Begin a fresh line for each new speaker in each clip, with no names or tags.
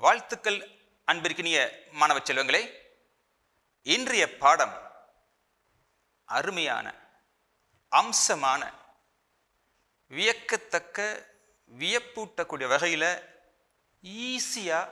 வாழ்த்துக்கள் அன்பிற்கினிய மாணவ செல்வங்களே இன்றைய பாடம் அருமையான அம்சமான வியக்கத்தக்க வியப்பூட்டக்கூடிய வகையில் ஈஸியாக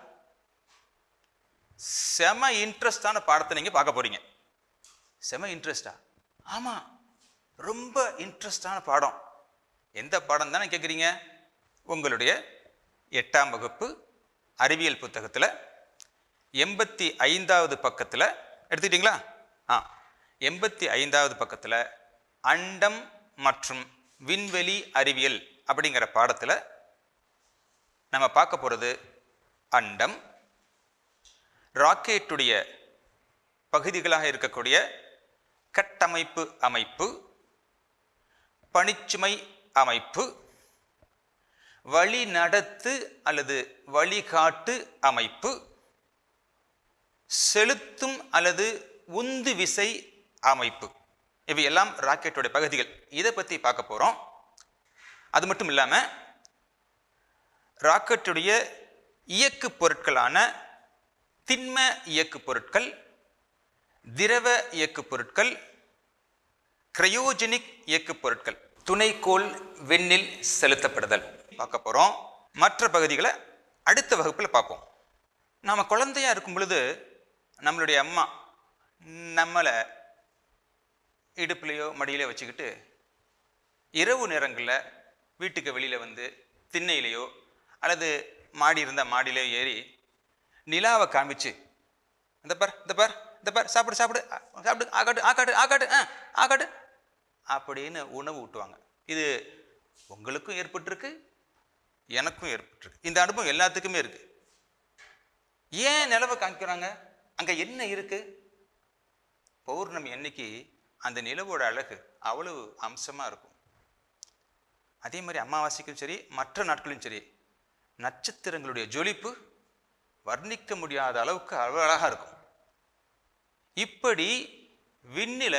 செம இன்ட்ரெஸ்டான பாடத்தை நீங்கள் பார்க்க போறீங்க செம இன்ட்ரெஸ்டா ஆமாம் ரொம்ப இன்ட்ரெஸ்டான பாடம் எந்த பாடம் தானே கேட்குறீங்க உங்களுடைய எட்டாம் வகுப்பு அறிவியல் புத்தகத்தில் எண்பத்தி ஐந்தாவது பக்கத்தில் எடுத்துக்கிட்டீங்களா ஆ எண்பத்தி ஐந்தாவது பக்கத்தில் அண்டம் மற்றும் விண்வெளி அறிவியல் அப்படிங்கிற பாடத்தில் நம்ம பார்க்க போகிறது அண்டம் ராக்கெட்டுடைய பகுதிகளாக இருக்கக்கூடிய கட்டமைப்பு அமைப்பு பணிச்சுமை அமைப்பு வழிநடத்து அல்லது வழிகாட்டு அமைப்பு செலுத்தும் அல்லது உந்து விசை அமைப்பு இவையெல்லாம் ராக்கெட்டுடைய பகுதிகள் இதை பற்றி பார்க்க போகிறோம் அது மட்டும் இல்லாமல் ராக்கெட்டுடைய இயக்கு பொருட்களான திண்ம இயக்கு பொருட்கள் திரவ இயக்கு பொருட்கள் கிரையோஜெனிக் இயக்கு பொருட்கள் துணைக்கோள் விண்ணில் செலுத்தப்படுதல் பார்க்க போகிறோம் மற்ற பகுதிகளை அடுத்த வகுப்பில் பார்ப்போம் நாம் குழந்தையா இருக்கும் பொழுது நம்மளுடைய அம்மா நம்மளை இடுப்புலையோ மடியிலையோ வச்சுக்கிட்டு இரவு நேரங்களில் வீட்டுக்கு வெளியில் வந்து திண்ணையிலையோ அல்லது மாடி இருந்தால் மாடியிலையோ ஏறி நிலாவை காமிச்சு இந்த பார் இந்த பார் இந்த பார் சாப்பிடு சாப்பிடு அ, சாப்பிடு ஆக்காட்டு ஆக்காட்டு ஆக்காட்டு ஆ ஆக்காட்டு அப்படின்னு உணவு ஊட்டுவாங்க இது உங்களுக்கும் ஏற்பட்டிருக்கு எனக்கும் ஏற்பட்டிருக்கு இந்த அனுபவம் எல்லாத்துக்குமே இருக்கு ஏன் நிலவை காமிக்கிறாங்க அங்கே என்ன இருக்கு பௌர்ணமி அன்னைக்கு அந்த நிலவோட அழகு அவ்வளவு அம்சமாக இருக்கும் அதே மாதிரி அமாவாசைக்கும் சரி மற்ற நாட்களும் சரி நட்சத்திரங்களுடைய ஜொலிப்பு வர்ணிக்க முடியாத அளவுக்கு அவ்வளவு அழகா இருக்கும் இப்படி விண்ணில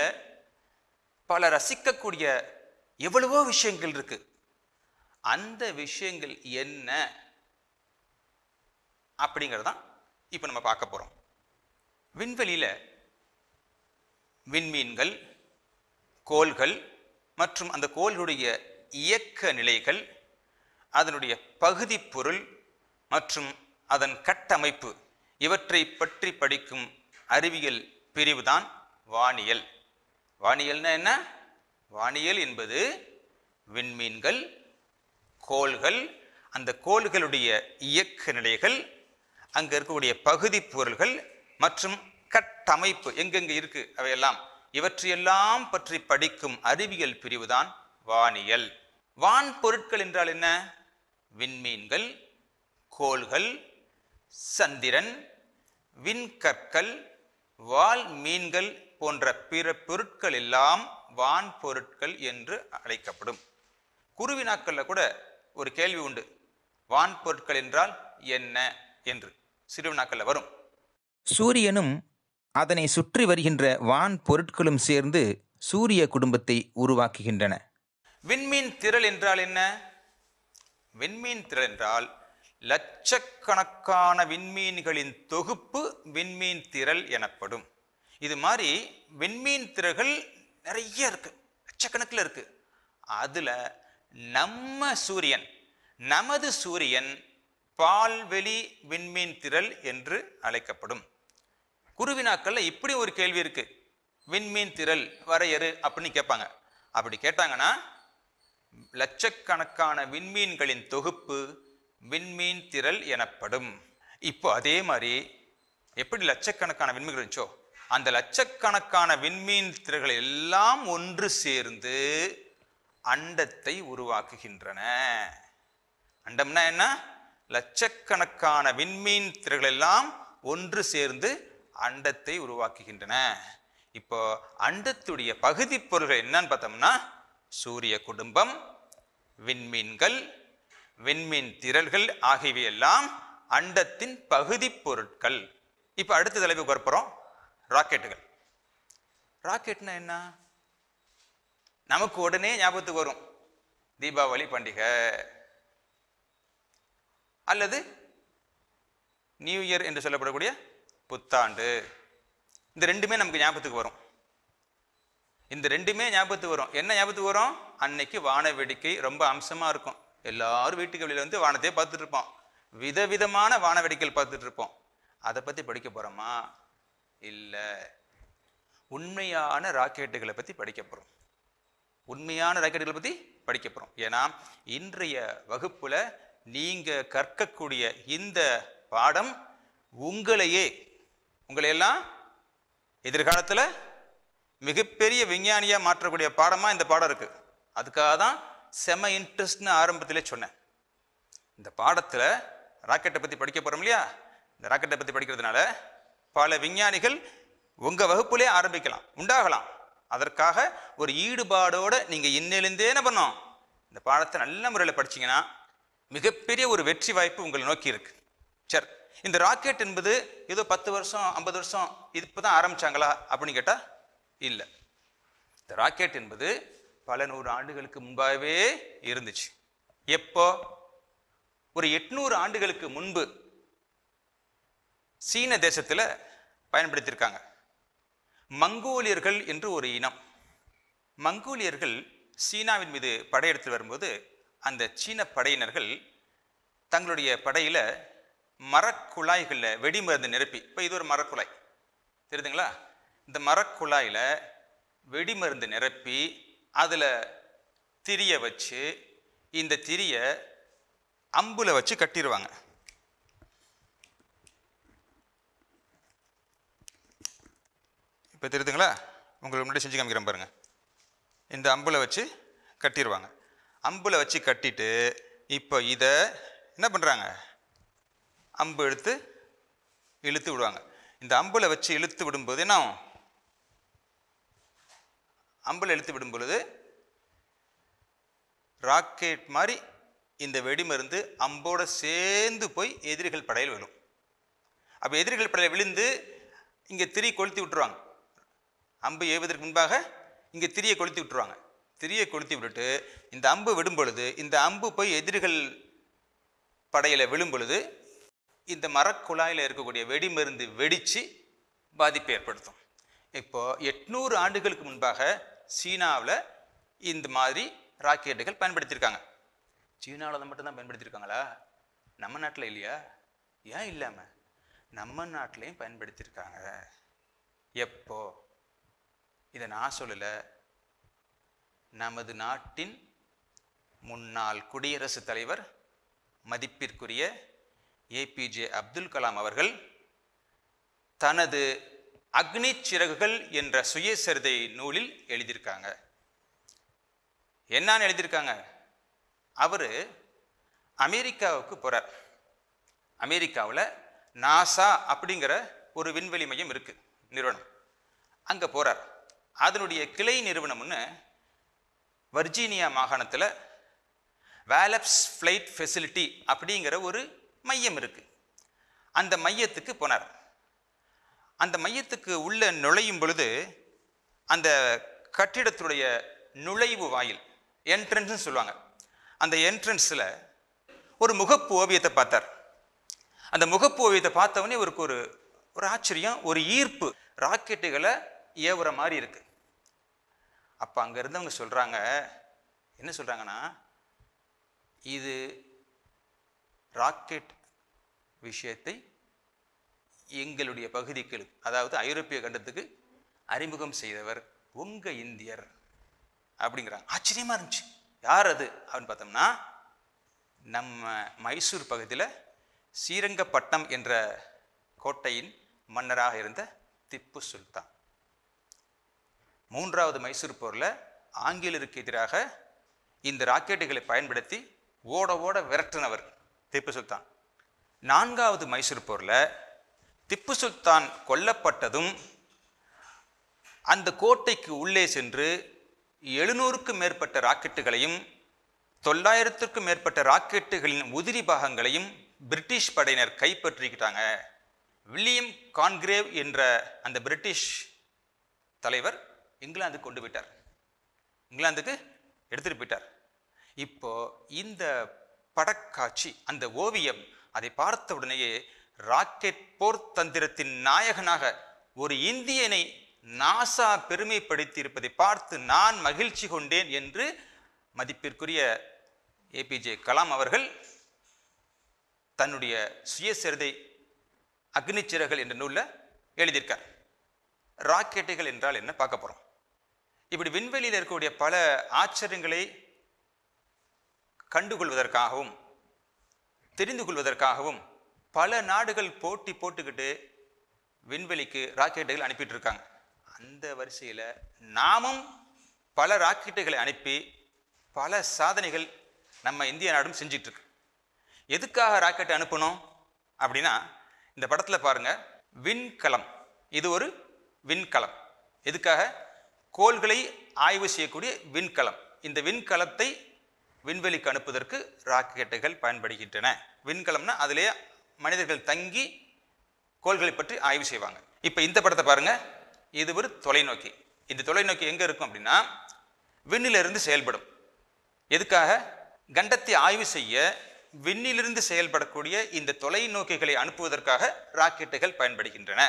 பல ரசிக்கக்கூடிய எவ்வளவோ விஷயங்கள் இருக்கு அந்த விஷயங்கள் என்ன அப்படிங்கிறதான் இப்போ நம்ம பார்க்க போறோம் விண்வெளியில விண்மீன்கள் கோள்கள் மற்றும் அந்த கோள்களுடைய இயக்க நிலைகள் அதனுடைய பகுதி பொருள் மற்றும் அதன் கட்டமைப்பு இவற்றை பற்றி படிக்கும் அறிவியல் பிரிவுதான் வானியல் வானியல்னா என்ன வானியல் என்பது விண்மீன்கள் கோள்கள் அந்த கோள்களுடைய இயக்க நிலைகள் அங்க இருக்கக்கூடிய பகுதி பொருள்கள் மற்றும் கட்டமைப்பு எங்கெங்க இருக்கு அவையெல்லாம் இவற்றையெல்லாம் பற்றி படிக்கும் அறிவியல் பிரிவுதான் வானியல் வான் பொருட்கள் என்றால் என்ன விண்மீன்கள் கோள்கள் சந்திரன் விண்கற்கள் வால் மீன்கள் போன்ற பிற பொருட்கள் எல்லாம் வான் பொருட்கள் என்று அழைக்கப்படும் குருவினாக்கள்ல கூட ஒரு கேள்வி உண்டு வான் பொருட்கள் என்றால் என்ன என்று சிறுவினாக்கள்ல வரும்
சூரியனும் அதனை சுற்றி வருகின்ற வான் பொருட்களும் சேர்ந்து சூரிய குடும்பத்தை உருவாக்குகின்றன
விண்மீன் திரள் என்றால் என்ன விண்மீன் திரள் என்றால் லட்சக்கணக்கான விண்மீன்களின் தொகுப்பு விண்மீன் திரள் எனப்படும் இது மாதிரி விண்மீன் திரள்கள் நிறைய இருக்கு லட்சக்கணக்கில் இருக்கு அதுல நம்ம சூரியன் நமது சூரியன் பால்வெளி விண்மீன் திரள் என்று அழைக்கப்படும் குருவினாக்கள்ல இப்படி ஒரு கேள்வி இருக்கு விண்மீன் திரள் வரையறு அப்படின்னு கேட்பாங்க அப்படி கேட்டாங்கன்னா லட்சக்கணக்கான விண்மீன்களின் தொகுப்பு விண்மீன் திரள் எனப்படும் இப்போ அதே மாதிரி எப்படி லட்சக்கணக்கான விண்மீன்கள் இருந்துச்சோ அந்த லட்சக்கணக்கான விண்மீன் திரள்கள் எல்லாம் ஒன்று சேர்ந்து அண்டத்தை உருவாக்குகின்றன அண்டம்னா என்ன லட்சக்கணக்கான விண்மீன் திரள்கள் எல்லாம் ஒன்று சேர்ந்து அண்டத்தை உருவாக்குகின்றன இப்போ அண்டத்துடைய பகுதி பொருள்கள் என்னன்னு பார்த்தோம்னா சூரிய குடும்பம் விண்மீன்கள் விண்மீன் திரள்கள் ஆகியவை எல்லாம் அண்டத்தின் பகுதி பொருட்கள் இப்போ அடுத்த தலைப்புக்கு வரப்போறோம் ராக்கெட்டுகள் ராக்கெட்னா என்ன நமக்கு உடனே ஞாபகத்துக்கு வரும் தீபாவளி பண்டிகை அல்லது நியூ இயர் என்று சொல்லப்படக்கூடிய புத்தாண்டு இந்த ரெண்டுமே நமக்கு ஞாபகத்துக்கு வரும் இந்த ரெண்டுமே ஞாபகத்துக்கு வரும் என்ன ஞாபகத்துக்கு வரும் அன்னைக்கு வான வேடிக்கை ரொம்ப அம்சமா இருக்கும் எல்லாரும் வீட்டுக்கு வெளியில வந்து வானத்தையே பார்த்துட்டு இருப்போம் விதவிதமான வான வேடிக்கைகள் பார்த்துட்டு இருப்போம் அதை பத்தி படிக்க போறோமா இல்ல உண்மையான ராக்கெட்டுகளை பத்தி படிக்க போறோம் உண்மையான ராக்கெட்டுகளை பத்தி படிக்க போறோம் ஏன்னா இன்றைய வகுப்புல நீங்க கற்கக்கூடிய இந்த பாடம் உங்களையே உங்களையெல்லாம் எதிர்காலத்துல மிகப்பெரிய விஞ்ஞானியா மாற்றக்கூடிய பாடமா இந்த பாடம் இருக்கு அதுக்காக தான் செம இன்ட்ரெஸ்ட்னு ஆரம்பத்திலே சொன்னேன் இந்த பாடத்துல ராக்கெட்டை பத்தி படிக்க போறோம் இல்லையா இந்த ராக்கெட்டை பத்தி படிக்கிறதுனால பல விஞ்ஞானிகள் உங்க வகுப்புலே ஆரம்பிக்கலாம் உண்டாகலாம் அதற்காக ஒரு ஈடுபாடோட நீங்க இன்னிலிருந்தே என்ன பண்ணோம் இந்த பாடத்தை நல்ல முறையில் படிச்சீங்கன்னா மிகப்பெரிய ஒரு வெற்றி வாய்ப்பு உங்களை நோக்கி இருக்கு சரி இந்த ராக்கெட் என்பது ஏதோ பத்து வருஷம் ஐம்பது வருஷம் இது இப்பதான் ஆரம்பிச்சாங்களா அப்படின்னு கேட்டா இல்லை இந்த ராக்கெட் என்பது பல நூறு ஆண்டுகளுக்கு முன்பாகவே இருந்துச்சு எப்போ ஒரு எட்நூறு ஆண்டுகளுக்கு முன்பு சீன தேசத்துல பயன்படுத்தியிருக்காங்க மங்கோலியர்கள் என்று ஒரு இனம் மங்கோலியர்கள் சீனாவின் மீது படையெடுத்து வரும்போது அந்த சீன படையினர்கள் தங்களுடைய படையில மரக்குழாய்களில் வெடிமருந்து நிரப்பி இப்போ இது ஒரு மரக்குழாய் தெரியுதுங்களா இந்த மரக்குழாயில வெடிமருந்து நிரப்பி அதுல திரிய வச்சு இந்த திரிய அம்புல வச்சு கட்டிடுவாங்க இப்போ தெரியுதுங்களா உங்களுக்கு முன்னாடி செஞ்சு காமிக்கிறேன் பாருங்க இந்த அம்புல வச்சு கட்டிடுவாங்க அம்புல வச்சு கட்டிட்டு இப்போ இதை என்ன பண்ணுறாங்க அம்பு எடுத்து இழுத்து விடுவாங்க இந்த அம்புல வச்சு இழுத்து விடும்போது என்ன ஆகும்? அம்புல இழுத்து விடும் பொழுது ராக்கெட் மாதிரி இந்த வெடிமருந்து அம்போட சேர்ந்து போய் எதிரிகள் படையில் விழும் அப்போ எதிரிகள் படையில் விழுந்து இங்கே திரி கொளுத்தி விட்டுருவாங்க அம்பு ஏவுவதற்கு முன்பாக இங்கே திரியை கொளுத்தி விட்டுருவாங்க திரியை கொளுத்தி விட்டுட்டு இந்த அம்பு விடும் பொழுது இந்த அம்பு போய் எதிரிகள் படையில் விழும் பொழுது இந்த மரக்குழாயில் இருக்கக்கூடிய வெடிமருந்து வெடித்து பாதிப்பை ஏற்படுத்தும் இப்போ எட்நூறு ஆண்டுகளுக்கு முன்பாக சீனாவில் இந்த மாதிரி ராக்கெட்டுகள் பயன்படுத்தியிருக்காங்க சீனாவில் மட்டும்தான் பயன்படுத்தியிருக்காங்களா நம்ம நாட்டில் இல்லையா ஏன் இல்லாமல் நம்ம நாட்டிலையும் பயன்படுத்தியிருக்காங்க எப்போ இதை நான் சொல்லலை நமது நாட்டின் முன்னாள் குடியரசுத் தலைவர் மதிப்பிற்குரிய ஏபிஜே அப்துல் கலாம் அவர்கள் தனது அக்னி சிறகுகள் என்ற சுயசரிதை நூலில் எழுதியிருக்காங்க என்னன்னு எழுதியிருக்காங்க அவர் அமெரிக்காவுக்கு போறார் அமெரிக்காவில் நாசா அப்படிங்கிற ஒரு விண்வெளி மையம் இருக்கு நிறுவனம் அங்கே போறார் அதனுடைய கிளை நிறுவனம்னு வர்ஜீனியா மாகாணத்தில் வேலப்ஸ் ஃப்ளைட் ஃபெசிலிட்டி அப்படிங்கிற ஒரு மையம் இருக்கு அந்த மையத்துக்கு போனார் அந்த மையத்துக்கு உள்ள நுழையும் பொழுது அந்த கட்டிடத்துடைய நுழைவு வாயில் என்ட்ரன்ஸ்னு சொல்லுவாங்க அந்த என்ட்ரன்ஸில் ஒரு முகப்பு ஓவியத்தை பார்த்தார் அந்த முகப்பு ஓவியத்தை பார்த்தவொடனே இவருக்கு ஒரு ஒரு ஆச்சரியம் ஒரு ஈர்ப்பு ராக்கெட்டுகளை ஏவுற மாதிரி இருக்கு அப்போ அங்கே இருந்தவங்க சொல்கிறாங்க என்ன சொல்கிறாங்கன்னா இது ராக்கெட் விஷயத்தை எங்களுடைய பகுதிக்கு அதாவது ஐரோப்பிய கண்டத்துக்கு அறிமுகம் செய்தவர் உங்க இந்தியர் அப்படிங்கிறாங்க ஆச்சரியமா இருந்துச்சு யார் அது அப்படின்னு பார்த்தோம்னா நம்ம மைசூர் பகுதியில் ஸ்ரீரங்கப்பட்னம் என்ற கோட்டையின் மன்னராக இருந்த திப்பு சுல்தான் மூன்றாவது மைசூர் போரில் ஆங்கிலேயருக்கு எதிராக இந்த ராக்கெட்டுகளை பயன்படுத்தி ஓட ஓட விரட்டினவர் திப்பு சுல்தான் நான்காவது மைசூர் போரில் திப்பு சுல்தான் கொல்லப்பட்டதும் அந்த கோட்டைக்கு உள்ளே சென்று எழுநூறுக்கும் மேற்பட்ட ராக்கெட்டுகளையும் தொள்ளாயிரத்திற்கும் மேற்பட்ட ராக்கெட்டுகளின் உதிரி பாகங்களையும் பிரிட்டிஷ் படையினர் கைப்பற்றிக்கிட்டாங்க வில்லியம் கான்கிரேவ் என்ற அந்த பிரிட்டிஷ் தலைவர் இங்கிலாந்துக்கு கொண்டு போயிட்டார் இங்கிலாந்துக்கு எடுத்துட்டு போயிட்டார் இப்போ இந்த படக்காட்சி அந்த ஓவியம் அதை பார்த்த உடனேயே ராக்கெட் போர் தந்திரத்தின் நாயகனாக ஒரு இந்தியனை நாசா பெருமைப்படுத்தி இருப்பதை பார்த்து நான் மகிழ்ச்சி கொண்டேன் என்று மதிப்பிற்குரிய ஏபிஜே கலாம் அவர்கள் தன்னுடைய சுயசரிதை அக்னிச்சிறகுகள் என்ற நூலில் எழுதியிருக்கார் ராக்கெட்டுகள் என்றால் என்ன பார்க்க போகிறோம் இப்படி விண்வெளியில் இருக்கக்கூடிய பல ஆச்சரியங்களை கண்டுகொள்வதற்காகவும் தெரிந்து கொள்வதற்காகவும் பல நாடுகள் போட்டி போட்டுக்கிட்டு விண்வெளிக்கு ராக்கெட்டுகள் அனுப்பிட்டு இருக்காங்க அந்த வரிசையில் நாமும் பல ராக்கெட்டுகளை அனுப்பி பல சாதனைகள் நம்ம இந்திய நாடும் செஞ்சிட்டு இருக்கு எதுக்காக ராக்கெட் அனுப்பணும் அப்படின்னா இந்த படத்தில் பாருங்க விண்கலம் இது ஒரு விண்கலம் எதுக்காக கோள்களை ஆய்வு செய்யக்கூடிய விண்கலம் இந்த விண்கலத்தை விண்வெளிக்கு அனுப்புவதற்கு ராக்கெட்டுகள் பயன்படுகின்றன விண்கலம்னா அதிலே மனிதர்கள் தங்கி கோள்களை பற்றி ஆய்வு செய்வாங்க இப்போ இந்த படத்தை பாருங்க இது ஒரு தொலைநோக்கி இந்த தொலைநோக்கி எங்க இருக்கும் அப்படின்னா விண்ணிலிருந்து செயல்படும் எதுக்காக கண்டத்தை ஆய்வு செய்ய விண்ணிலிருந்து செயல்படக்கூடிய இந்த தொலைநோக்கிகளை அனுப்புவதற்காக ராக்கெட்டுகள் பயன்படுகின்றன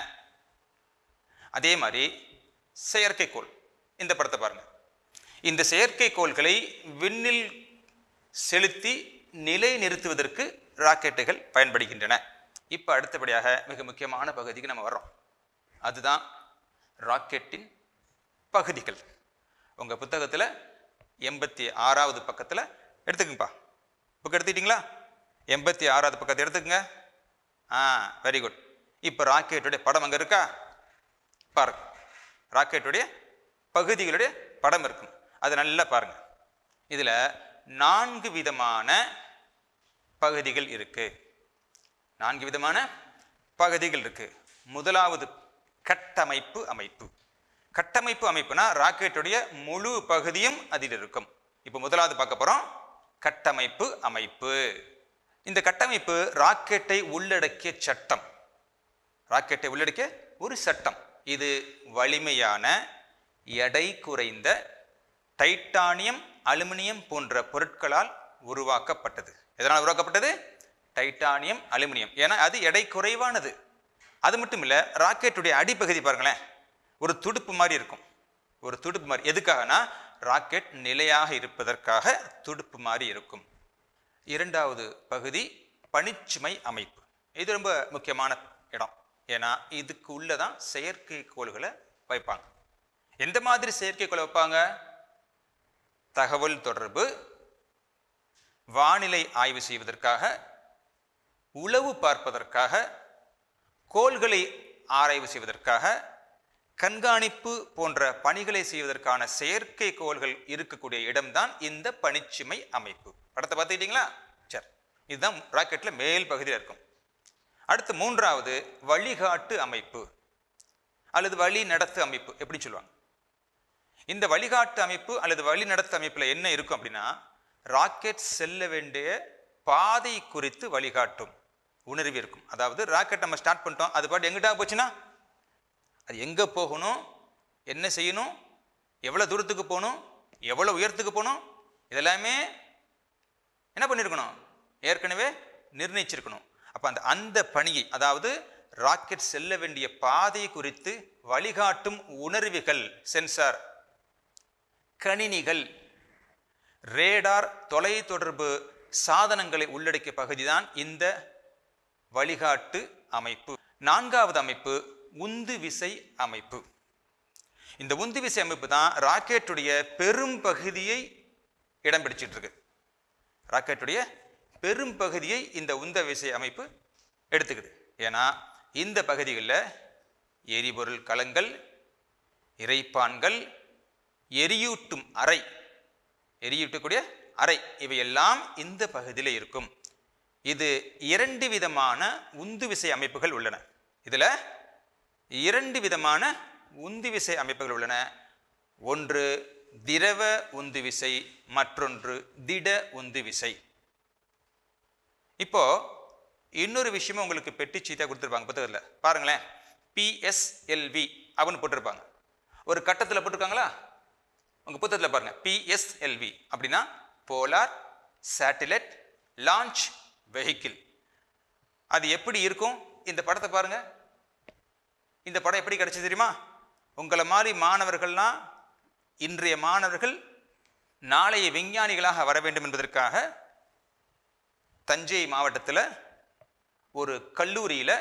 அதே மாதிரி செயற்கைக்கோள் இந்த படத்தை பாருங்க இந்த செயற்கைக்கோள்களை விண்ணில் செலுத்தி நிலை நிறுத்துவதற்கு ராக்கெட்டுகள் பயன்படுகின்றன இப்போ அடுத்தபடியாக மிக முக்கியமான பகுதிக்கு நம்ம வர்றோம் அதுதான் ராக்கெட்டின் பகுதிகள் உங்கள் புத்தகத்தில் எண்பத்தி ஆறாவது பக்கத்தில் எடுத்துக்கங்கப்பா புக் எடுத்துக்கிட்டீங்களா எண்பத்தி ஆறாவது பக்கத்தை எடுத்துக்கங்க ஆ வெரி குட் இப்போ ராக்கெட்டுடைய படம் அங்கே இருக்கா பாருங்க ராக்கெட்டுடைய பகுதிகளுடைய படம் இருக்கும் அது நல்லா பாருங்க இதில் நான்கு விதமான பகுதிகள் இருக்கு நான்கு விதமான பகுதிகள் இருக்கு முதலாவது கட்டமைப்பு அமைப்பு கட்டமைப்பு அமைப்புனா ராக்கெட்டுடைய முழு பகுதியும் அதில் இருக்கும் இப்போ முதலாவது பார்க்க போறோம் கட்டமைப்பு அமைப்பு இந்த கட்டமைப்பு ராக்கெட்டை உள்ளடக்கிய சட்டம் ராக்கெட்டை உள்ளடக்கிய ஒரு சட்டம் இது வலிமையான எடை குறைந்த டைட்டானியம் அலுமினியம் போன்ற பொருட்களால் உருவாக்கப்பட்டது எதனால் உருவாக்கப்பட்டது டைட்டானியம் அலுமினியம் ஏன்னா அது எடை குறைவானது அது மட்டும் இல்லை ராக்கெட்டுடைய அடிப்பகுதி பாருங்களேன் ஒரு துடுப்பு மாதிரி இருக்கும் ஒரு துடுப்பு மாதிரி எதுக்காகனா ராக்கெட் நிலையாக இருப்பதற்காக துடுப்பு மாதிரி இருக்கும் இரண்டாவது பகுதி பணிச்சுமை அமைப்பு இது ரொம்ப முக்கியமான இடம் ஏன்னா இதுக்கு உள்ளதான் செயற்கைக்கோள்களை வைப்பாங்க எந்த மாதிரி செயற்கைக்கோளை வைப்பாங்க தகவல் தொடர்பு வானிலை ஆய்வு செய்வதற்காக உளவு பார்ப்பதற்காக கோள்களை ஆராய்வு செய்வதற்காக கண்காணிப்பு போன்ற பணிகளை செய்வதற்கான செயற்கை கோள்கள் இருக்கக்கூடிய இடம்தான் இந்த பணிச்சுமை அமைப்பு படத்தை பார்த்துக்கிட்டீங்களா சரி இதுதான் ராக்கெட்ல மேல் பகுதியில் இருக்கும் அடுத்து மூன்றாவது வழிகாட்டு அமைப்பு அல்லது வழி நடத்து அமைப்பு எப்படி சொல்லுவாங்க இந்த வழிகாட்டு அமைப்பு அல்லது வழி நடத்து அமைப்புல என்ன இருக்கும் அப்படின்னா ராக்கெட் செல்ல வேண்டிய பாதை குறித்து வழிகாட்டும் உணர்வு இருக்கும் அதாவது ராக்கெட் நம்ம ஸ்டார்ட் பண்ணிட்டோம் அது பாட்டு எங்கிட்டா போச்சுன்னா அது எங்கே போகணும் என்ன செய்யணும் எவ்வளோ தூரத்துக்கு போகணும் எவ்வளோ உயரத்துக்கு போகணும் இதெல்லாமே என்ன பண்ணியிருக்கணும் ஏற்கனவே நிர்ணயிச்சிருக்கணும் அப்போ அந்த அந்த பணியை அதாவது ராக்கெட் செல்ல வேண்டிய பாதை குறித்து வழிகாட்டும் உணர்வுகள் சென்சார் கணினிகள் ரேடார் தொலைத்தொடர்பு சாதனங்களை உள்ளடக்கிய பகுதிதான் இந்த வழிகாட்டு அமைப்பு நான்காவது அமைப்பு உந்து விசை அமைப்பு இந்த உந்து விசை அமைப்பு தான் ராக்கெட்டுடைய பெரும் பகுதியை இடம் பிடிச்சிட்டு இருக்கு ராக்கெட்டுடைய பெரும் பகுதியை இந்த உந்த விசை அமைப்பு எடுத்துக்குது ஏன்னா இந்த பகுதிகளில் எரிபொருள் கலங்கள் இறைப்பான்கள் எரியூட்டும் அறை எரியூட்டக்கூடிய அறை இவையெல்லாம் இந்த பகுதியில் இருக்கும் இது இரண்டு விதமான உந்து விசை அமைப்புகள் உள்ளன இதில் இரண்டு விதமான உந்து விசை அமைப்புகள் உள்ளன ஒன்று திரவ உந்து விசை மற்றொன்று திட உந்து விசை இப்போ இன்னொரு விஷயமும் உங்களுக்கு பெட்டி சீட்டாக கொடுத்துருப்பாங்க புத்தகத்தில் பாருங்களேன் பிஎஸ்எல்வி அப்படின்னு போட்டிருப்பாங்க ஒரு கட்டத்தில் போட்டிருக்காங்களா உங்கள் புத்தகத்தில் பாருங்க பிஎஸ்எல்வி அப்படின்னா போலார் சேட்டிலைட் லான்ச் வெஹிக்கிள் அது எப்படி இருக்கும் இந்த படத்தை பாருங்க இந்த படம் எப்படி கிடைச்சது தெரியுமா உங்களை மாதிரி மாணவர்கள்லாம் இன்றைய மாணவர்கள் நாளைய விஞ்ஞானிகளாக வர வேண்டும் என்பதற்காக தஞ்சை மாவட்டத்தில் ஒரு கல்லூரியில்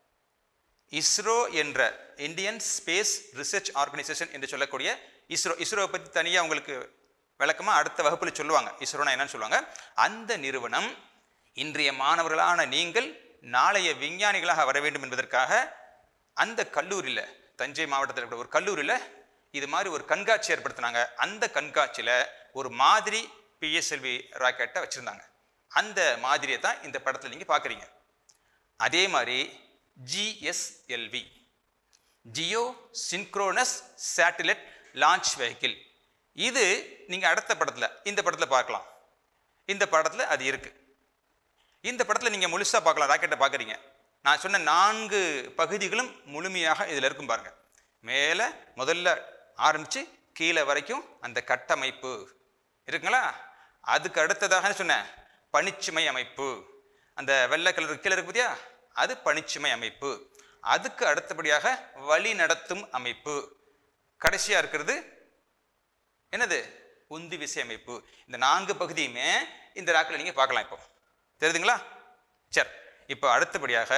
இஸ்ரோ என்ற இந்தியன் ஸ்பேஸ் ரிசர்ச் ஆர்கனைசேஷன் என்று சொல்லக்கூடிய இஸ்ரோ இஸ்ரோவை பற்றி தனியாக உங்களுக்கு விளக்கமாக அடுத்த வகுப்பில் சொல்லுவாங்க இஸ்ரோனா என்னன்னு சொல்லுவாங்க அந்த நிறுவனம் இன்றைய மாணவர்களான நீங்கள் நாளைய விஞ்ஞானிகளாக வர வேண்டும் என்பதற்காக அந்த கல்லூரியில் தஞ்சை மாவட்டத்தில் இருக்கிற ஒரு கல்லூரியில் இது மாதிரி ஒரு கண்காட்சி ஏற்படுத்தினாங்க அந்த கண்காட்சியில் ஒரு மாதிரி பிஎஸ்எல்வி ராக்கெட்டை வச்சுருந்தாங்க அந்த மாதிரியை தான் இந்த படத்தில் நீங்கள் பார்க்குறீங்க அதே மாதிரி GSLV geosynchronous satellite launch vehicle இது நீங்கள் அடுத்த படத்தில் இந்த படத்தில் பார்க்கலாம் இந்த படத்தில் அது இருக்குது இந்த படத்தில் நீங்கள் முழுசாக பார்க்கலாம் ராக்கெட்டை பார்க்குறீங்க நான் சொன்ன நான்கு பகுதிகளும் முழுமையாக இதில் இருக்கும் பாருங்க மேலே முதல்ல ஆரம்பித்து கீழே வரைக்கும் அந்த கட்டமைப்பு இருக்குங்களா அதுக்கு அடுத்ததாக சொன்னேன் பனிச்சுமை அமைப்பு அந்த வெள்ளை கலர் கீழே இருக்கு பார்த்தியா அது பனிச்சுமை அமைப்பு அதுக்கு அடுத்தபடியாக வழி நடத்தும் அமைப்பு கடைசியாக இருக்கிறது என்னது உந்து விசை அமைப்பு இந்த நான்கு பகுதியுமே இந்த ராக்கில் நீங்கள் பார்க்கலாம் இப்போ தெரியுதுங்களா சரி இப்போ அடுத்தபடியாக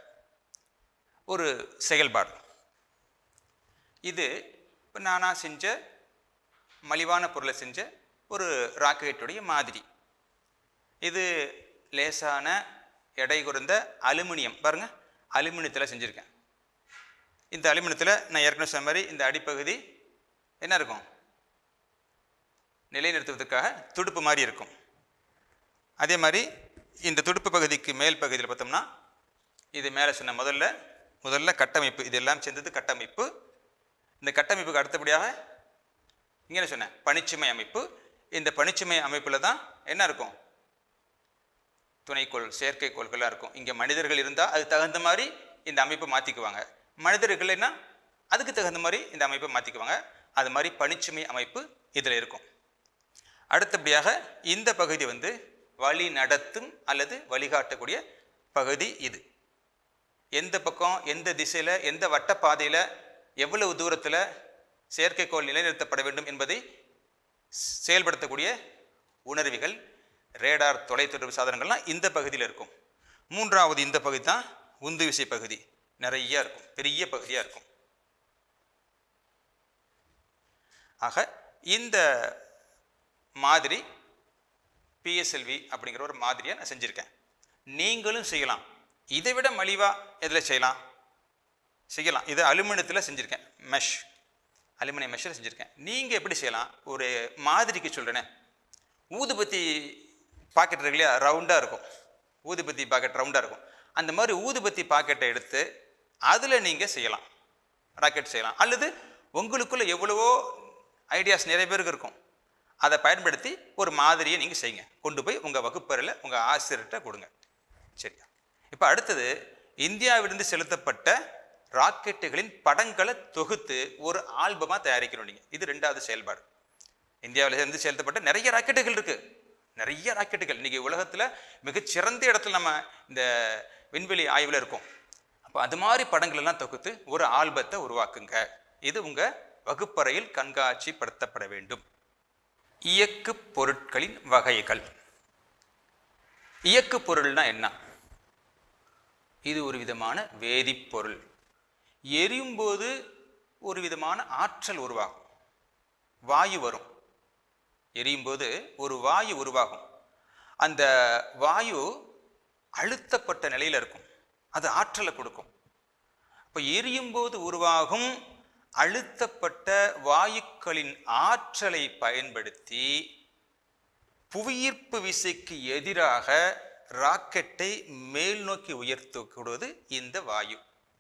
ஒரு செயல்பாடு இது இப்போ நானாக செஞ்ச மலிவான பொருளை செஞ்ச ஒரு ராக்கெட்டுடைய மாதிரி இது லேசான எடை குறைந்த அலுமினியம் பாருங்க அலுமினியத்தில் செஞ்சுருக்கேன் இந்த அலுமினியத்தில் நான் ஏற்கனவே சொன்ன மாதிரி இந்த அடிப்பகுதி என்ன இருக்கும் நிலைநிறுத்துவதற்காக துடுப்பு மாதிரி இருக்கும் அதே மாதிரி இந்த துடுப்பு பகுதிக்கு மேல் பகுதியில் பார்த்தோம்னா இது மேலே சொன்ன முதல்ல முதல்ல கட்டமைப்பு இது எல்லாம் சேர்ந்தது கட்டமைப்பு இந்த கட்டமைப்புக்கு அடுத்தபடியாக இங்கே என்ன சொன்னேன் பனிச்சுமை அமைப்பு இந்த பனிச்சுமை அமைப்பில் தான் என்ன இருக்கும் துணைக்கோள் செயற்கைக்கோள்களாக இருக்கும் இங்கே மனிதர்கள் இருந்தால் அது தகுந்த மாதிரி இந்த அமைப்பை மாற்றிக்குவாங்க மனிதர்கள் என்ன அதுக்கு தகுந்த மாதிரி இந்த அமைப்பை மாற்றிக்குவாங்க அது மாதிரி பனிச்சுமை அமைப்பு இதில் இருக்கும் அடுத்தபடியாக இந்த பகுதி வந்து வழி நடத்தும் அல்லது வழிகாட்டக்கூடிய பகுதி இது எந்த பக்கம் எந்த திசையில் எந்த வட்டப்பாதையில் எவ்வளவு தூரத்தில் செயற்கைக்கோள் நிலைநிறுத்தப்பட வேண்டும் என்பதை செயல்படுத்தக்கூடிய உணர்விகள் ரேடார் தொலைத்தொடர்பு சாதனங்கள்லாம் இந்த பகுதியில் இருக்கும் மூன்றாவது இந்த பகுதி தான் உந்து விசை பகுதி நிறைய இருக்கும் பெரிய பகுதியாக இருக்கும் ஆக இந்த மாதிரி பிஎஸ்எல்வி அப்படிங்கிற ஒரு மாதிரியை நான் செஞ்சுருக்கேன் நீங்களும் செய்யலாம் இதை விட மலிவாக எதில் செய்யலாம் செய்யலாம் இது அலுமினியத்தில் செஞ்சுருக்கேன் மெஷ் அலுமினியம் மெஷ்ஷில் செஞ்சுருக்கேன் நீங்கள் எப்படி செய்யலாம் ஒரு மாதிரிக்கு சொல்கிறேனே ஊதுபத்தி பாக்கெட் இருக்கு இல்லையா ரவுண்டாக இருக்கும் ஊதுபத்தி பாக்கெட் ரவுண்டாக இருக்கும் அந்த மாதிரி ஊதுபத்தி பாக்கெட்டை எடுத்து அதில் நீங்கள் செய்யலாம் ராக்கெட் செய்யலாம் அல்லது உங்களுக்குள்ள எவ்வளவோ ஐடியாஸ் நிறைய பேருக்கு இருக்கும் அதை பயன்படுத்தி ஒரு மாதிரியை நீங்கள் செய்யுங்க கொண்டு போய் உங்கள் வகுப்பறையில் உங்கள் ஆசிரியர்கிட்ட கொடுங்க சரியா இப்போ அடுத்தது இந்தியாவிலிருந்து செலுத்தப்பட்ட ராக்கெட்டுகளின் படங்களை தொகுத்து ஒரு ஆல்பமாக தயாரிக்கணும் நீங்கள் இது ரெண்டாவது செயல்பாடு இந்தியாவில் இருந்து செலுத்தப்பட்ட நிறைய ராக்கெட்டுகள் இருக்கு நிறைய ராக்கெட்டுகள் இன்னைக்கு உலகத்தில் மிகச்சிறந்த இடத்துல நம்ம இந்த விண்வெளி ஆய்வில் இருக்கோம் அப்போ அது மாதிரி படங்கள் எல்லாம் தொகுத்து ஒரு ஆல்பத்தை உருவாக்குங்க இது உங்க வகுப்பறையில் கண்காட்சிப்படுத்தப்பட வேண்டும் இயக்கு பொருட்களின் வகைகள் இயக்கு பொருள்னா என்ன இது ஒரு விதமான வேதிப்பொருள் எரியும் போது ஒரு விதமான ஆற்றல் உருவாகும் வாயு வரும் எரியும் போது ஒரு வாயு உருவாகும் அந்த வாயு அழுத்தப்பட்ட நிலையில் இருக்கும் அது ஆற்றலை கொடுக்கும் அப்போ எரியும் போது உருவாகும் அழுத்தப்பட்ட வாயுக்களின் ஆற்றலை பயன்படுத்தி புவியீர்ப்பு விசைக்கு எதிராக ராக்கெட்டை மேல் நோக்கி உயர்த்தக்கூடுவது இந்த வாயு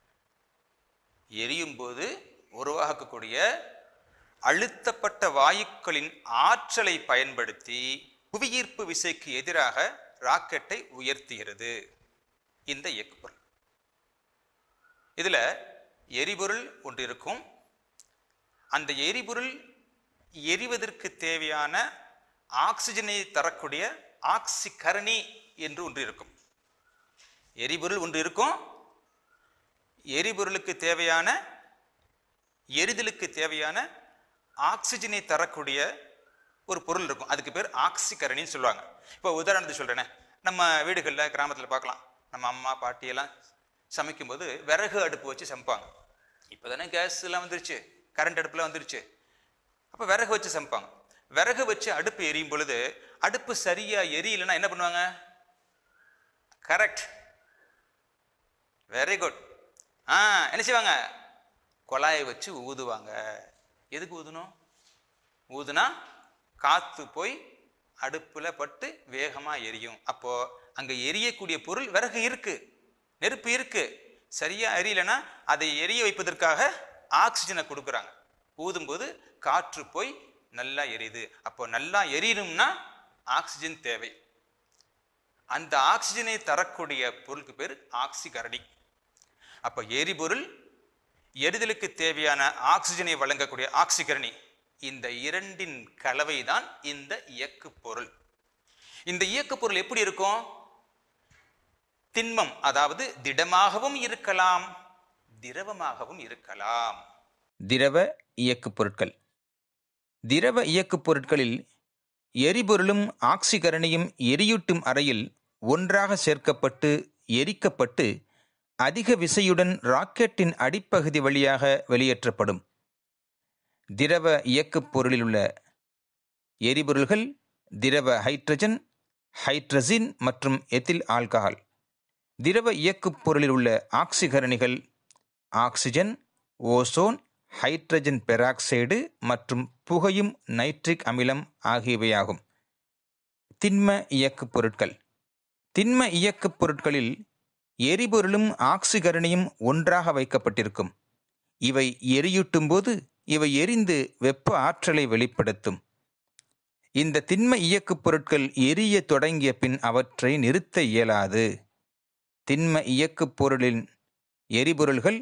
எரியும் போது உருவாகக்கூடிய அழுத்தப்பட்ட வாயுக்களின் ஆற்றலை பயன்படுத்தி புவியீர்ப்பு விசைக்கு எதிராக ராக்கெட்டை உயர்த்துகிறது இந்த இயக்குபொருள் இதுல எரிபொருள் ஒன்று இருக்கும் அந்த எரிபொருள் எரிவதற்கு தேவையான ஆக்சிஜனை தரக்கூடிய ஆக்சிகரணி என்று ஒன்று இருக்கும் எரிபொருள் ஒன்று இருக்கும் எரிபொருளுக்கு தேவையான எரிதலுக்கு தேவையான ஆக்சிஜனை தரக்கூடிய ஒரு பொருள் இருக்கும் அதுக்கு பேர் ஆக்சிகரணின்னு சொல்லுவாங்க இப்போ உதாரணத்துக்கு சொல்கிறேனே நம்ம வீடுகளில் கிராமத்தில் பார்க்கலாம் நம்ம அம்மா பாட்டி எல்லாம் சமைக்கும்போது விறகு அடுப்பு வச்சு சமைப்பாங்க இப்போ தானே கேஸ் எல்லாம் வந்துருச்சு கரண்ட் அடுப்புலாம் வந்துருச்சு அப்போ விறகு வச்சு சமைப்பாங்க விறகு வச்சு அடுப்பு எரியும் பொழுது அடுப்பு சரியா எரியலைன்னா என்ன பண்ணுவாங்க கரெக்ட் வெரி குட் ஆ என்ன செய்வாங்க குழாயை வச்சு ஊதுவாங்க எதுக்கு ஊதணும் ஊதுனா காத்து போய் அடுப்புல பட்டு வேகமா எரியும் அப்போ அங்க எரியக்கூடிய பொருள் விறகு இருக்கு நெருப்பு இருக்கு சரியா எரியலைன்னா அதை எரிய வைப்பதற்காக ஆக்சிஜனை கொடுக்குறாங்க ஊதும்போது காற்று போய் நல்லா எரியுது அப்போ நல்லா எரியணும்னா ஆக்சிஜன் தேவை அந்த ஆக்சிஜனை தரக்கூடிய பொருளுக்கு பேர் ஆக்சிகரணி அப்போ எரிபொருள் எரிதலுக்கு தேவையான ஆக்சிஜனை வழங்கக்கூடிய ஆக்சிகரணி இந்த இரண்டின் கலவை தான் இந்த இயக்கு பொருள் இந்த இயக்கு பொருள் எப்படி இருக்கும் திண்மம் அதாவது திடமாகவும் இருக்கலாம் திரவமாகவும் இருக்கலாம்
திரவ இயக்குப் பொருட்கள் திரவ இயக்குப் பொருட்களில் எரிபொருளும் ஆக்சிகரணியும் எரியூட்டும் அறையில் ஒன்றாக சேர்க்கப்பட்டு எரிக்கப்பட்டு அதிக விசையுடன் ராக்கெட்டின் அடிப்பகுதி வழியாக வெளியேற்றப்படும் திரவ இயக்குப் பொருளிலுள்ள எரிபொருள்கள் திரவ ஹைட்ரஜன் ஹைட்ரசின் மற்றும் எத்தில் ஆல்கஹால் திரவ இயக்குப் பொருளில் உள்ள ஆக்சிகரணிகள் ஆக்சிஜன் ஓசோன் ஹைட்ரஜன் பெராக்சைடு மற்றும் புகையும் நைட்ரிக் அமிலம் ஆகியவையாகும் திண்ம இயக்குப் பொருட்கள் திண்ம இயக்குப் பொருட்களில் எரிபொருளும் ஆக்சிகரணியும் ஒன்றாக வைக்கப்பட்டிருக்கும் இவை எரியூட்டும் போது இவை எரிந்து வெப்ப ஆற்றலை வெளிப்படுத்தும் இந்த திண்ம இயக்குப் பொருட்கள் எரிய தொடங்கிய பின் அவற்றை நிறுத்த இயலாது திண்ம இயக்குப் பொருளின் எரிபொருள்கள்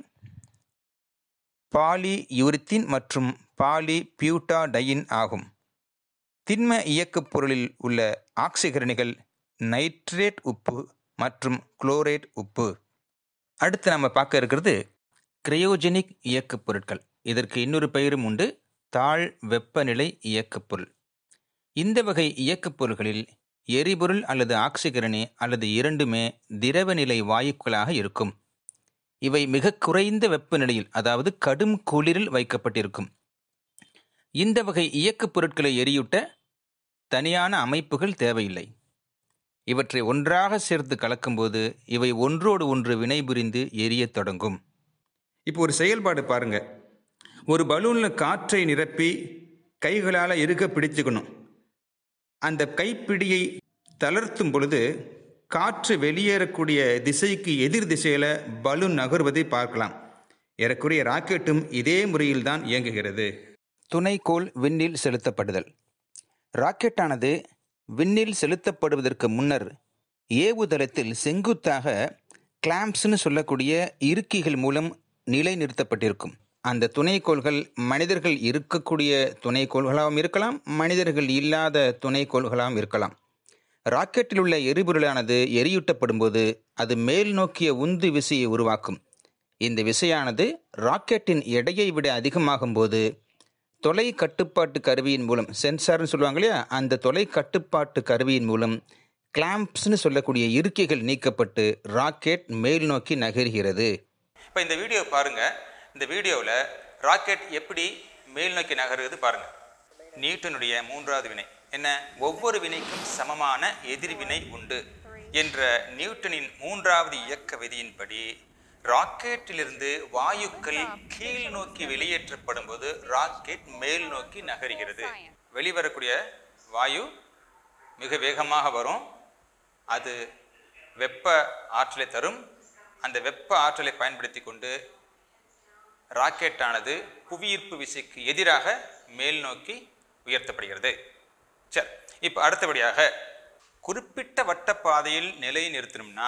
பாலி யூரித்தின் மற்றும் பாலி பியூட்டாடையின் ஆகும் திண்ம இயக்குப் பொருளில் உள்ள ஆக்சிகரணிகள் நைட்ரேட் உப்பு மற்றும் குளோரேட் உப்பு அடுத்து நம்ம பார்க்க இருக்கிறது கிரையோஜெனிக் இயக்குப் பொருட்கள் இதற்கு இன்னொரு பெயரும் உண்டு தாழ் வெப்பநிலை இயக்குப் பொருள் இந்த வகை இயக்குப் பொருள்களில் எரிபொருள் அல்லது ஆக்சிகரணி அல்லது இரண்டுமே திரவநிலை வாயுக்களாக இருக்கும் இவை மிக குறைந்த வெப்பநிலையில் அதாவது கடும் குளிரில் வைக்கப்பட்டிருக்கும் இந்த வகை இயக்குப் பொருட்களை எரியூட்ட தனியான அமைப்புகள் தேவையில்லை இவற்றை ஒன்றாக சேர்த்து கலக்கும்போது இவை ஒன்றோடு ஒன்று வினைபுரிந்து எரியத் தொடங்கும் இப்போ ஒரு செயல்பாடு பாருங்க ஒரு பலூனில் காற்றை நிரப்பி கைகளால் இறுக பிடிச்சுக்கணும் அந்த கைப்பிடியை தளர்த்தும் பொழுது காற்று வெளியேறக்கூடிய திசைக்கு எதிர் திசையில் பலூன் நகர்வதை பார்க்கலாம் ஏறக்குறைய ராக்கெட்டும் இதே முறையில்தான் இயங்குகிறது துணைக்கோள் விண்ணில் செலுத்தப்படுதல் ராக்கெட்டானது விண்ணில் செலுத்தப்படுவதற்கு முன்னர் ஏவுதளத்தில் செங்குத்தாக கிளாம்ப்ஸ்னு சொல்லக்கூடிய இருக்கிகள் மூலம் நிலைநிறுத்தப்பட்டிருக்கும் அந்த துணைக்கோள்கள் மனிதர்கள் இருக்கக்கூடிய துணைக்கோள்களாகவும் இருக்கலாம் மனிதர்கள் இல்லாத துணைக்கோள்களாகவும் இருக்கலாம் ராக்கெட்டில் உள்ள எரிபொருளானது எரியூட்டப்படும் போது அது மேல் நோக்கிய உந்து விசையை உருவாக்கும் இந்த விசையானது ராக்கெட்டின் எடையை விட அதிகமாகும் போது தொலை கட்டுப்பாட்டு கருவியின் மூலம் சென்சார்னு சொல்லுவாங்க இல்லையா அந்த தொலை கட்டுப்பாட்டு கருவியின் மூலம் கிளாம்ப்ஸ்னு சொல்லக்கூடிய இருக்கைகள் நீக்கப்பட்டு ராக்கெட் மேல் நோக்கி நகர்கிறது
இப்போ இந்த வீடியோ பாருங்க இந்த வீடியோவில் ராக்கெட் எப்படி மேல் நோக்கி நகருது பாருங்க நியூட்டனுடைய மூன்றாவது வினை என்ன ஒவ்வொரு வினைக்கும் சமமான எதிர்வினை உண்டு என்ற நியூட்டனின் மூன்றாவது இயக்க விதியின்படி ராக்கெட்டிலிருந்து வாயுக்கள் கீழ் நோக்கி வெளியேற்றப்படும் போது ராக்கெட் மேல் நோக்கி நகர்கிறது வெளிவரக்கூடிய வாயு மிக வேகமாக வரும் அது வெப்ப ஆற்றலை தரும் அந்த வெப்ப ஆற்றலை பயன்படுத்தி கொண்டு ராக்கெட்டானது புவியீர்ப்பு விசைக்கு எதிராக மேல் நோக்கி உயர்த்தப்படுகிறது சரி இப்போ அடுத்தபடியாக குறிப்பிட்ட வட்டப்பாதையில் நிலை நிறுத்தணும்னா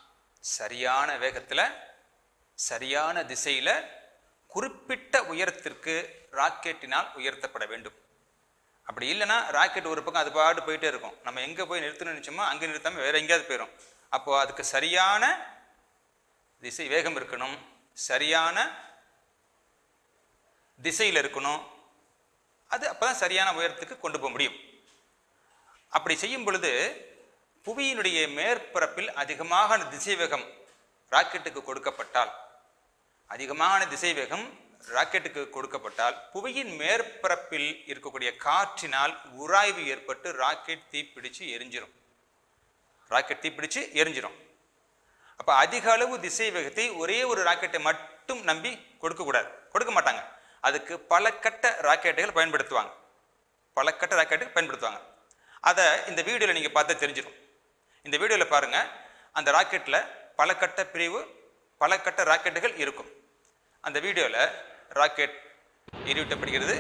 சரியான வேகத்தில் சரியான திசையில் குறிப்பிட்ட உயரத்திற்கு ராக்கெட்டினால் உயர்த்தப்பட வேண்டும் அப்படி இல்லைன்னா ராக்கெட் ஒரு பக்கம் அது பாட்டு போயிட்டே இருக்கும் நம்ம எங்கே போய் நிறுத்தணும்னு நினச்சோமோ அங்கே நிறுத்தாமல் வேற எங்கேயாவது போயிடும் அப்போ அதுக்கு சரியான திசை வேகம் இருக்கணும் சரியான திசையில் இருக்கணும் அது அப்பதான் சரியான உயரத்துக்கு கொண்டு போக முடியும் அப்படி செய்யும் பொழுது புவியினுடைய மேற்பரப்பில் அதிகமான திசைவேகம் ராக்கெட்டுக்கு கொடுக்கப்பட்டால் அதிகமான திசைவேகம் ராக்கெட்டுக்கு கொடுக்கப்பட்டால் புவியின் மேற்பரப்பில் இருக்கக்கூடிய காற்றினால் உராய்வு ஏற்பட்டு ராக்கெட் தீப்பிடிச்சு எரிஞ்சிரும் ராக்கெட் தீப்பிடிச்சு எரிஞ்சிரும் அப்ப அதிக அளவு திசை வேகத்தை ஒரே ஒரு ராக்கெட்டை மட்டும் நம்பி கொடுக்க கூடாது கொடுக்க மாட்டாங்க அதுக்கு பல கட்ட ராக்கெட்டுகள் பயன்படுத்துவாங்க பல கட்ட ராக்கெட்டு பயன்படுத்துவாங்க அதை இந்த வீடியோவில் நீங்கள் பார்த்தா தெரிஞ்சிடும் இந்த வீடியோவில் பாருங்க அந்த ராக்கெட்டில் பல கட்ட பிரிவு பல கட்ட ராக்கெட்டுகள் இருக்கும் அந்த வீடியோவில் ராக்கெட் எரியூட்டப்படுகிறது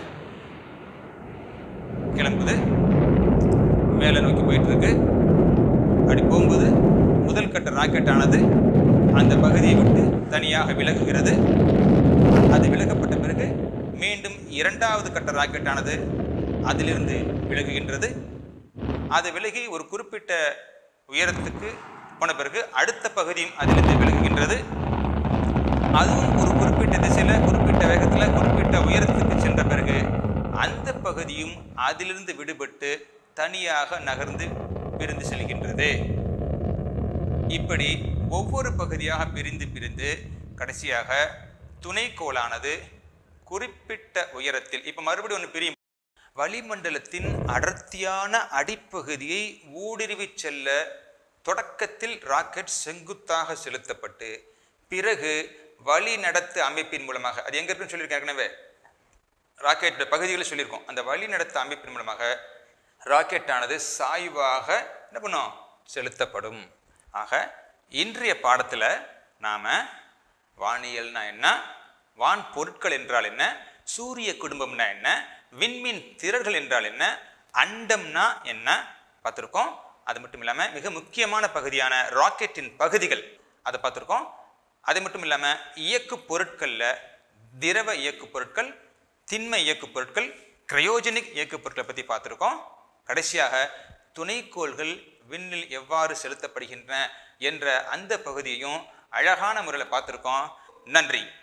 கிளம்புது மேலே நோக்கி போயிட்டு இருக்கு அப்படி போகும்போது முதல் கட்ட ராக்கெட் ஆனது அந்த பகுதியை விட்டு தனியாக விலகுகிறது அது விலகப்பட்ட பிறகு மீண்டும் இரண்டாவது கட்ட ராக்கெட் ஆனது அதிலிருந்து விலகுகின்றது அது விலகி ஒரு குறிப்பிட்ட உயரத்துக்கு போன பிறகு அடுத்த பகுதியும் அதிலிருந்து விலகுகின்றது அதுவும் ஒரு குறிப்பிட்ட திசையில குறிப்பிட்ட வேகத்துல குறிப்பிட்ட உயரத்துக்கு சென்ற பிறகு அந்த பகுதியும் அதிலிருந்து விடுபட்டு தனியாக நகர்ந்து பிரிந்து செல்கின்றது இப்படி ஒவ்வொரு பகுதியாக பிரிந்து பிரிந்து கடைசியாக துணைக்கோளானது குறிப்பிட்ட உயரத்தில் இப்ப மறுபடியும் ஒன்று பிரியும் வளிமண்டலத்தின் அடர்த்தியான அடிப்பகுதியை ஊடுருவி செல்ல தொடக்கத்தில் ராக்கெட் செங்குத்தாக செலுத்தப்பட்டு பிறகு வழி நடத்து அமைப்பின் மூலமாக அது எங்க இருக்குன்னு சொல்லியிருக்கேன் ஏற்கனவே ராக்கெட் பகுதிகளை சொல்லியிருக்கோம் அந்த வழி நடத்த அமைப்பின் மூலமாக ராக்கெட் ஆனது சாய்வாக என்ன பண்ணும் செலுத்தப்படும் ஆக இன்றைய பாடத்தில் நாம வானியல்னா என்ன வான் பொருட்கள் என்றால் என்ன சூரிய குடும்பம்னா என்ன விண்மீன் திரள்கள் என்றால் என்ன அண்டம்னா என்ன பார்த்துருக்கோம் அது மட்டும் இல்லாமல் மிக முக்கியமான பகுதியான ராக்கெட்டின் பகுதிகள் அதை பார்த்துருக்கோம் அது மட்டும் இல்லாமல் இயக்கு பொருட்களில் திரவ இயக்கு பொருட்கள் திண்ம இயக்கு பொருட்கள் கிரையோஜெனிக் இயக்கு பொருட்களை பற்றி பார்த்துருக்கோம் கடைசியாக துணைக்கோள்கள் விண்ணில் எவ்வாறு செலுத்தப்படுகின்றன என்ற அந்த பகுதியையும் அழகான முறையில் பார்த்துருக்கோம் நன்றி